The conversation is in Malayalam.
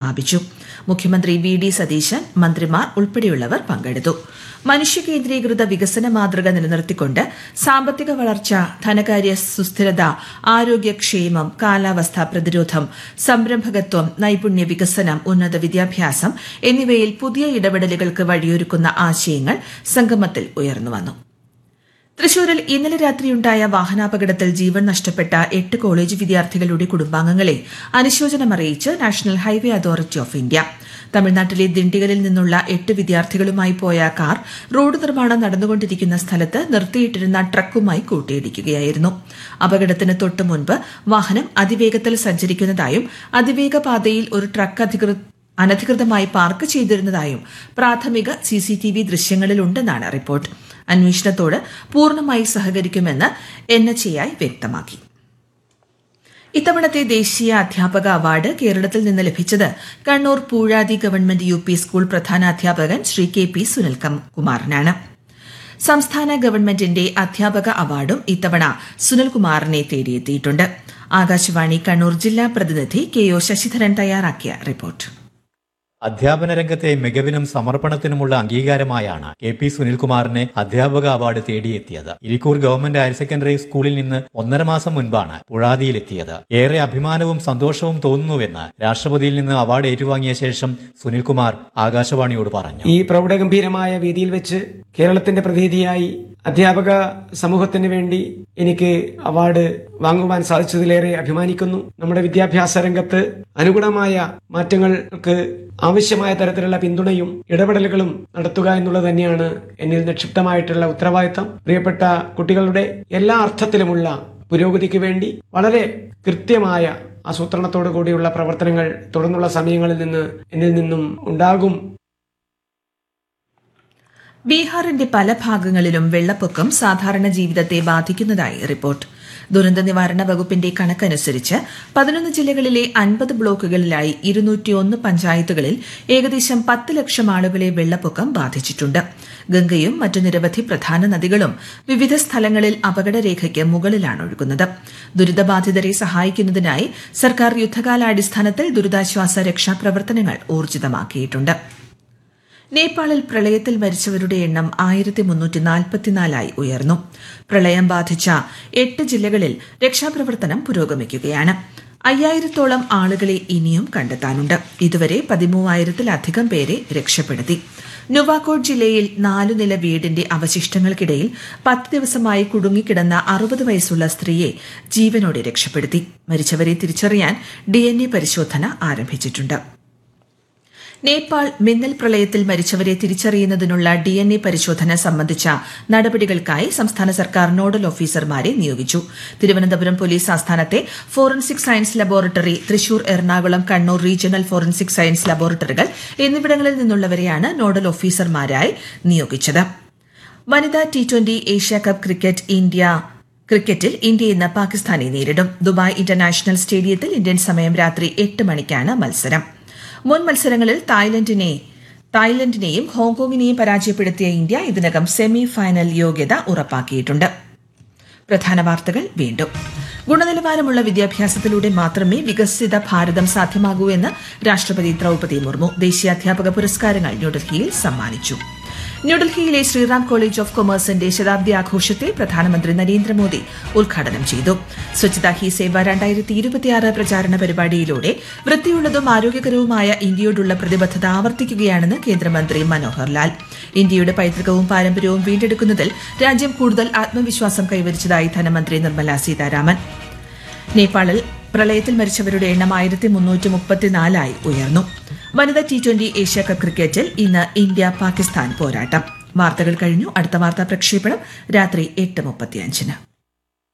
സമാപിച്ചു മുഖ്യമന്ത്രി വി ഡി സതീശൻ മന്ത്രിമാർ ഉൾപ്പെടെയുള്ളവർ പങ്കെടുത്തു മനുഷ്യ കേന്ദ്രീകൃത വികസന മാതൃക നിലനിർത്തിക്കൊണ്ട് സാമ്പത്തിക വളർച്ച ധനകാര്യ സുസ്ഥിരത ആരോഗ്യക്ഷേമം കാലാവസ്ഥാ പ്രതിരോധം സംരംഭകത്വം നൈപുണ്യ വികസനം ഉന്നത വിദ്യാഭ്യാസം എന്നിവയിൽ പുതിയ ഇടപെടലുകൾക്ക് വഴിയൊരുക്കുന്ന ആശയങ്ങൾ സംഗമത്തിൽ ഉയർന്നുവന്നു തൃശൂരിൽ ഇന്നലെ രാത്രിയുണ്ടായ വാഹനാപകടത്തിൽ ജീവൻ നഷ്ടപ്പെട്ട എട്ട് കോളേജ് വിദ്യാർത്ഥികളുടെ കുടുംബാംഗങ്ങളെ അനുശോചനമറിയിച്ച് national highway authority of India തമിഴ്നാട്ടിലെ ദിണ്ടിഗലിൽ നിന്നുള്ള എട്ട് വിദ്യാർത്ഥികളുമായി പോയ കാർ റോഡ് നിർമ്മാണം നടന്നുകൊണ്ടിരിക്കുന്ന സ്ഥലത്ത് നിർത്തിയിട്ടിരുന്ന ട്രക്കുമായി കൂട്ടിയിടിക്കുകയായിരുന്നു അപകടത്തിന് തൊട്ടു മുൻപ് വാഹനം അതിവേഗത്തിൽ സഞ്ചരിക്കുന്നതായും അതിവേഗ പാതയിൽ ഒരു ട്രക്ക് അധികൃതർ അനധികൃതമായി പാർക്ക് ചെയ്തിരുന്നതായും പ്രാഥമിക സിസിടിവി ദൃശ്യങ്ങളിലുണ്ടെന്നാണ് റിപ്പോർട്ട് അന്വേഷണത്തോട് പൂർണ്ണമായി സഹകരിക്കുമെന്ന് എൻ എച്ച് എ വ്യക്തമാക്കി ഇത്തവണത്തെ ദേശീയ അധ്യാപക അവാർഡ് കേരളത്തിൽ നിന്ന് ലഭിച്ചത് Kannur Puzhathi government U P school പ്രധാനാധ്യാപകൻ ശ്രീ കെ പി സുനിൽ കുമാറിനാണ് സംസ്ഥാന ഗവൺമെന്റിന്റെ അധ്യാപക അവാർഡും ഇത്തവണ സുനിൽകുമാറിനെ തേടിയെത്തിയിട്ടുണ്ട് ആകാശവാണി കണ്ണൂർ ജില്ലാ പ്രതിനിധി കെ ഒ ശശിധരൻ തയ്യാറാക്കിയ റിപ്പോർട്ട് അധ്യാപന രംഗത്തെ മികവിനും സമർപ്പണത്തിനുമുള്ള അംഗീകാരമായാണ് കെ പി സുനിൽകുമാറിനെ അധ്യാപക അവാർഡ് തേടിയെത്തിയത് ഇരിക്കൂർ ഗവൺമെന്റ് ഹയർ സെക്കൻഡറി സ്കൂളിൽ നിന്ന് ഒന്നര മാസം മുൻപാണ് പുഴാതിയിലെത്തിയത് ഏറെ അഭിമാനവും സന്തോഷവും തോന്നുന്നുവെന്ന് രാഷ്ട്രപതിയിൽ നിന്ന് അവാർഡ് ഏറ്റുവാങ്ങിയ ശേഷം സുനിൽകുമാർ ആകാശവാണിയോട് പറഞ്ഞു ഈ പ്രൗഢഗംഭീരമായ വേദിയിൽ വെച്ച് കേരളത്തിന്റെ പ്രതിനിധിയായി അധ്യാപക സമൂഹത്തിന് വേണ്ടി എനിക്ക് അവാർഡ് വാങ്ങുവാൻ സാധിച്ചതിലേറെ അഭിമാനിക്കുന്നു നമ്മുടെ വിദ്യാഭ്യാസ രംഗത്ത് അനുഗുണമായ മാറ്റങ്ങൾക്ക് ആവശ്യമായ തരത്തിലുള്ള പിന്തുണയും ഇടപെടലുകളും നടത്തുക എന്നുള്ളത് തന്നെയാണ് എന്നിൽ നിക്ഷിപ്തമായിട്ടുള്ള ഉത്തരവാദിത്തം പ്രിയപ്പെട്ട കുട്ടികളുടെ എല്ലാ അർത്ഥത്തിലുമുള്ള പുരോഗതിക്ക് വേണ്ടി വളരെ കൃത്യമായ ആസൂത്രണത്തോടു കൂടിയുള്ള പ്രവർത്തനങ്ങൾ തുടർന്നുള്ള സമയങ്ങളിൽ നിന്ന് എന്നിൽ നിന്നും ഉണ്ടാകും ബീഹാറിന്റെ പല ഭാഗങ്ങളിലും വെള്ളപ്പൊക്കം സാധാരണ ജീവിതത്തെ ബാധിക്കുന്നതായി റിപ്പോർട്ട് ദുരന്ത നിവാരണ വകുപ്പിന്റെ കണക്കനുസരിച്ച് പതിനൊന്ന് ജില്ലകളിലെ അൻപത് ബ്ലോക്കുകളിലായി ഇരുന്നൂറ്റിയൊന്ന് പഞ്ചായത്തുകളിൽ ഏകദേശം പത്ത് ലക്ഷം ആളുകളെ വെള്ളപ്പൊക്കം ബാധിച്ചിട്ടുണ്ട് ഗംഗയും മറ്റു നിരവധി പ്രധാന നദികളും വിവിധ സ്ഥലങ്ങളിൽ അപകടരേഖയ്ക്ക് മുകളിലാണ് ഒഴുകുന്നത് ദുരിതബാധിതരെ സഹായിക്കുന്നതിനായി സർക്കാർ യുദ്ധകാലാടിസ്ഥാനത്തിൽ ദുരിതാശ്വാസ രക്ഷാപ്രവർത്തനങ്ങൾ ഊർജിതമാക്കിയിട്ടുണ്ട് നേപ്പാളിൽ പ്രളയത്തിൽ മരിച്ചവരുടെ എണ്ണം ആയിരത്തി മുന്നൂറ്റി നാൽപ്പത്തിനാലായി ഉയർന്നു പ്രളയം ബാധിച്ച എട്ട് ജില്ലകളിൽ രക്ഷാപ്രവർത്തനം പുരോഗമിക്കുകയാണ് അയ്യായിരത്തോളം ആളുകളെ ഇനിയും കണ്ടെത്താനുണ്ട് ഇതുവരെ പതിമൂവായിരത്തിലധികം പേരെ രക്ഷപ്പെടുത്തി നുവാക്കോട്ട് ജില്ലയിൽ നാലു നില വീടിന്റെ അവശിഷ്ടങ്ങൾക്കിടയിൽ പത്ത് ദിവസമായി കുടുങ്ങിക്കിടന്ന അറുപത് വയസ്സുള്ള സ്ത്രീയെ ജീവനോടെ രക്ഷപ്പെടുത്തി മരിച്ചവരെ തിരിച്ചറിയാൻ ഡിഎൻഎ പരിശോധന ആരംഭിച്ചിട്ടുണ്ട് നേപ്പാൾ മിന്നൽ പ്രളയത്തിൽ മരിച്ചവരെ തിരിച്ചറിയുന്നതിനുള്ള ഡിഎൻഎ പരിശോധന സംബന്ധിച്ച നടപടികൾക്കായി സംസ്ഥാന സർക്കാർ നോഡൽ ഓഫീസർമാരെ നിയോഗിച്ചു തിരുവനന്തപുരം പോലീസ് ആസ്ഥാനത്തെ forensic science laboratory Thrissur Ernakulam Kannur regional forensic science ലബോറട്ടറികൾ എന്നിവിടങ്ങളിൽ നിന്നുള്ളവരെയാണ് നോഡൽ ഓഫീസർമാരായി നിയോഗിച്ചത് വനിതാ T twenty Asia cup cricket India ക്രിക്കറ്റിൽ ഇന്ത്യ ഇന്ന് പാകിസ്ഥാനെ നേരിടും ദുബായ് ഇന്റർനാഷണൽ സ്റ്റേഡിയത്തിൽ ഇന്ത്യൻ സമയം രാത്രി എട്ട് മണിക്കാണ് മത്സരം മുൻ മത്സരങ്ങളിൽ തായ്ലൻഡിനെ തായ്ലൻഡിനെയും ഹോങ്കോങ്ങിനെയും പരാജയപ്പെടുത്തിയ ഇന്ത്യ ഇതിനകം സെമി ഫൈനൽ യോഗ്യത ഉറപ്പാക്കിയിട്ടുണ്ട് പ്രധാന വാർത്തകൾ വീണ്ടും ഗുണനിലവാരമുള്ള വിദ്യാഭ്യാസത്തിലൂടെ മാത്രമേ വികസിത ഭാരതം സാധ്യമാകൂ എന്ന് രാഷ്ട്രപതി ദ്രൌപതി മുർമു ദേശീയ അധ്യാപക പുരസ്കാരങ്ങൾ ന്യൂഡൽഹിയിൽ സമ്മാനിച്ചു ന്യൂഡൽഹിയിലെ ശ്രീറാം കോളേജ് ഓഫ് കൊമേഴ്സിന്റെ ശതാബ്ദി ആഘോഷത്തെ പ്രധാനമന്ത്രി നരേന്ദ്രമോദി ഉദ്ഘാടനം ചെയ്തു സ്വച്ഛതാ ഹി സേവ രണ്ടായിരത്തി ഇരുപത്തിയാറ് പ്രചാരണ പരിപാടിയിലൂടെ വൃത്തിയുള്ളതും ആരോഗ്യകരവുമായ ഇന്ത്യയോടുള്ള പ്രതിബദ്ധത ആവർത്തിക്കുകയാണെന്ന് കേന്ദ്രമന്ത്രി മനോഹർ ലാൽ ഇന്ത്യയുടെ പൈതൃകവും പാരമ്പര്യവും വീണ്ടെടുക്കുന്നതിൽ രാജ്യം കൂടുതൽ ആത്മവിശ്വാസം കൈവരിച്ചതായി ധനമന്ത്രി നിർമ്മല സീതാരാമൻ നേപ്പാളിൽ പ്രളയത്തിൽ മരിച്ചവരുടെ എണ്ണം ആയിരത്തി മുന്നൂറ്റി മുപ്പത്തിനാലായി ഉയർന്നു വനിതാ ടി ട്വന്റി ഏഷ്യ കപ്പ് ക്രിക്കറ്റിൽ ഇന്ന് ഇന്ത്യ പാകിസ്ഥാൻ പോരാട്ടം വാർത്തകൾ കഴിഞ്ഞു അടുത്ത വാർത്താ പ്രക്ഷേപണം രാത്രി എട്ട് മുപ്പത്തിയഞ്ചിന്